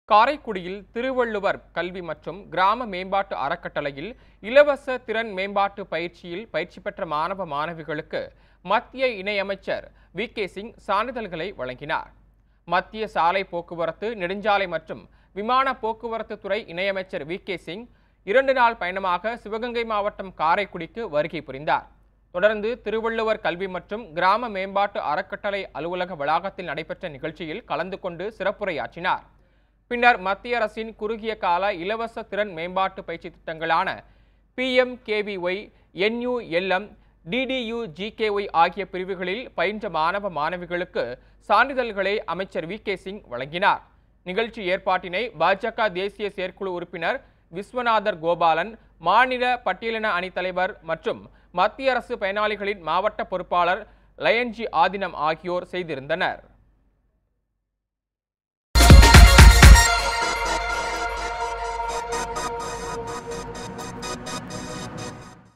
காரைக்குடியில் திருவள்ளுவர் கல்வி மற்றும் கிராம மேம்பாட்டு அறக்கட்டளையில் இலவச திறன் மேம்பாட்டு பயிற்சியில் பயிற்சி பெற்ற மாணவ மாணவிகளுக்கு மத்திய இணையமைச்சர் வி கே சிங் சான்றிதழ்களை வழங்கினார் மத்திய சாலை போக்குவரத்து நெடுஞ்சாலை மற்றும் விமான போக்குவரத்து துறை இணையமைச்சர் வி கே சிங் இரண்டு நாள் பயணமாக சிவகங்கை மாவட்டம் காரைக்குடிக்கு வருகை புரிந்தார் தொடர்ந்து திருவள்ளுவர் கல்வி மற்றும் கிராம மேம்பாட்டு அறக்கட்டளை அலுவலக வளாகத்தில் நடைபெற்ற நிகழ்ச்சியில் கலந்து கொண்டு சிறப்புரையாற்றினார் பின்னர் மத்திய அரசின் குறுகிய கால இலவச திறன் மேம்பாட்டு பயிற்சி திட்டங்களான பிஎம்கேவிஒய் என்யூஎல்எம் டிடியு ஜிகேஒய் ஆகிய பிரிவுகளில் பயின்ற மாணவ மாணவிகளுக்கு சான்றிதழ்களை அமைச்சர் வி கே சிங் வழங்கினார் நிகழ்ச்சி ஏற்பாட்டினை பாஜக தேசிய செயற்குழு உறுப்பினர் விஸ்வநாதர் கோபாலன் மாநில பட்டியலின அணித் தலைவர் மற்றும் மத்திய அரசு பயனாளிகளின் மாவட்ட பொறுப்பாளர் லயன்ஜி ஆதினம் ஆகியோர் செய்திருந்தனர்